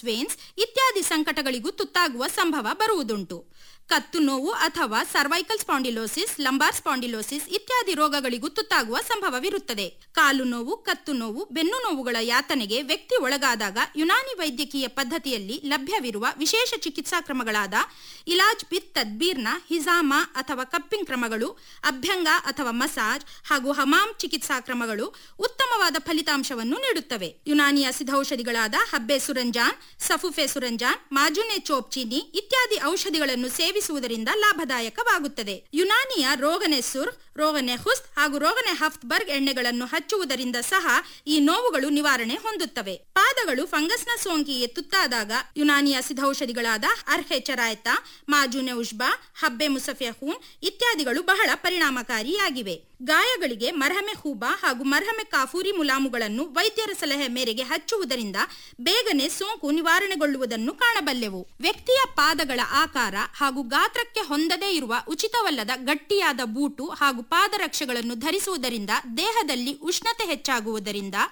veins ಇತ್ಯಾದಿ ಸಂಕಟಗಳಿಗೂ ತುತ್ತಾಗುವ ಸಂಭವ ಬರುವುದುಂಟು ಕತ್ತು ನೋವು ಅಥವಾ ಸರ್ವೈಕಲ್ ಸ್ಪಾಂಡಿಲೋಸಿಸ್ ಲಂಬಾರ್ ಸ್ಪಾಂಡಿಲೋಸಿಸ್ ಇತ್ಯಾದಿ ರೋಗಗಳಿಗೂ ತುತ್ತಾಗುವ ಸಂಭವವಿರುತ್ತದೆ ಕಾಲು ನೋವು ಕತ್ತು ನೋವು ಬೆನ್ನು ನೋವುಗಳ ಯಾತನೆಗೆ ವ್ಯಕ್ತಿ ಒಳಗಾದಾಗ ಯುನಾನಿ ವೈದ್ಯಕೀಯ ಪದ್ಧತಿಯಲ್ಲಿ ಲಭ್ಯವಿರುವ ವಿಶೇಷ ಚಿಕಿತ್ಸಾ ಕ್ರಮಗಳಾದ ಇಲಾಜ್ ಬಿತ್ ತದ್ಬೀರ್ನ ಹಿಜಾಮ ಅಥವಾ ಕಪ್ಪಿಂಗ್ ಕ್ರಮಗಳು ಅಭ್ಯಂಗ ಅಥವಾ ಮಸಾಜ್ ಹಾಗೂ ಹಮಾಮ್ ಚಿಕಿತ್ಸಾ ಕ್ರಮಗಳು ಉತ್ತಮವಾದ ಫಲಿತಾಂಶವನ್ನು ನೀಡುತ್ತವೆ ಯುನಾನಿಯ ಸಿದ್ಧೌಷಧಿಗಳಾದ ಹಬ್ಬೆ ಸುರಂಜಾನ್ ಸಫುಫೆ ಸುರಂಜಾನ್ ಮಾಜುನೆ ಚೋಪ್ಚೀನಿ ಇತ್ಯಾದಿ ಔಷಧಿಗಳನ್ನು ಸೇವಿಸುವುದರಿಂದ ಲಾಭದಾಯಕವಾಗುತ್ತದೆ ಯುನಾನಿಯ ರೋಗನೆ ಸುರ್ ರೋಗನೆ ಹುಸ್ತ್ ಹಾಗೂ ರೋಗನೆ ಹಫ್ಟ್ಬರ್ಗ್ ಎಣ್ಣೆಗಳನ್ನು ಹಚ್ಚುವುದರಿಂದ ಸಹ ಈ ನೋವುಗಳು ನಿವಾರಣೆ ಹೊಂದುತ್ತವೆ ಪಾದಗಳು ಫಂಗಸ್ನ ಸೋಂಕಿಗೆ ತುತ್ತಾದಾಗ ಯುನಾನಿಯ ಸಿದ್ಧೌಷಧಿಗಳಾದ ಅರ್ಹೆ ಚರಾಯ್ತ ಮಾಜುನೆ ಉಷ್ಬಾ ಹಬ್ಬೆ ಮುಸಫೆ ಹೂನ್ ಇತ್ಯಾದಿಗಳು ಬಹಳ ಪರಿಣಾಮಕಾರಿಯಾಗಿವೆ ಗಾಯಗಳಿಗೆ ಮರಹಮೆ ಹೂಬಾ ಹಾಗೂ ಮರಹಮೆ ಕಾಫೂರಿ ಮುಲಾಮುಗಳನ್ನು ವೈದ್ಯರ ಸಲಹೆ ಮೇರೆಗೆ ಹಚ್ಚುವುದರಿಂದ ಬೇಗನೆ ಸೋಂಕು ನಿವಾರಣೆಗೊಳ್ಳುವುದನ್ನು ಕಾಣಬಲ್ಲೆವು ವ್ಯಕ್ತಿಯ ಪಾದಗಳ ಆಕಾರ ಹಾಗೂ ಗಾತ್ರಕ್ಕೆ ಹೊಂದದೇ ಇರುವ ಉಚಿತವಲ್ಲದ ಗಟ್ಟಿಯಾದ ಬೂಟು ಹಾಗೂ ಪಾದರಕ್ಷೆಗಳನ್ನು ಧರಿಸುವುದರಿಂದ ದೇಹದಲ್ಲಿ ಉಷ್ಣತೆ ಹೆಚ್ಚಾಗುವುದರಿಂದ